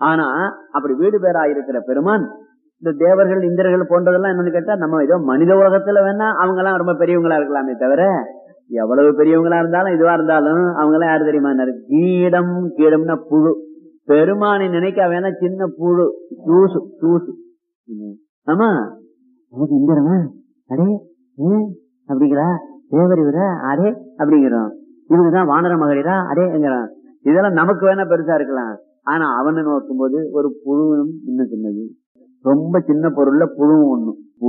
ஆனா அப்படி வீடு பேரா இருக்கிற பெருமான் இந்த தேவர்கள் இந்திரர்கள் போன்றதெல்லாம் என்னன்னு கேட்டா நம்ம ஏதோ மனித உலகத்துல வேணா அவங்க எல்லாம் ரொம்ப பெரியவங்களா இருக்கலாமே தவிர எவ்வளவு பெரியவங்களா இருந்தாலும் இதுவா இருந்தாலும் அவங்க எல்லாம் யாரு தெரியுமா கீடம் கீடம்னா புழு பெருமானை நினைக்க வேணா சின்ன புழு தூசு தூசு ஆமா நமக்கு இந்திரனா அடே ஏன் அப்படிங்கிறா தேவர் இவரா அடே அப்படிங்கிறோம் இவங்கதான் வானர மகளிரா அடேங்கிறான் இதெல்லாம் நமக்கு வேணா பெருசா இருக்கலாம் ஆனா அவனை நோக்கும் போது ஒரு புழுவும் இன்னும் சின்னது ரொம்ப சின்ன பொருள்ல புழுவும் ஒண்ணும்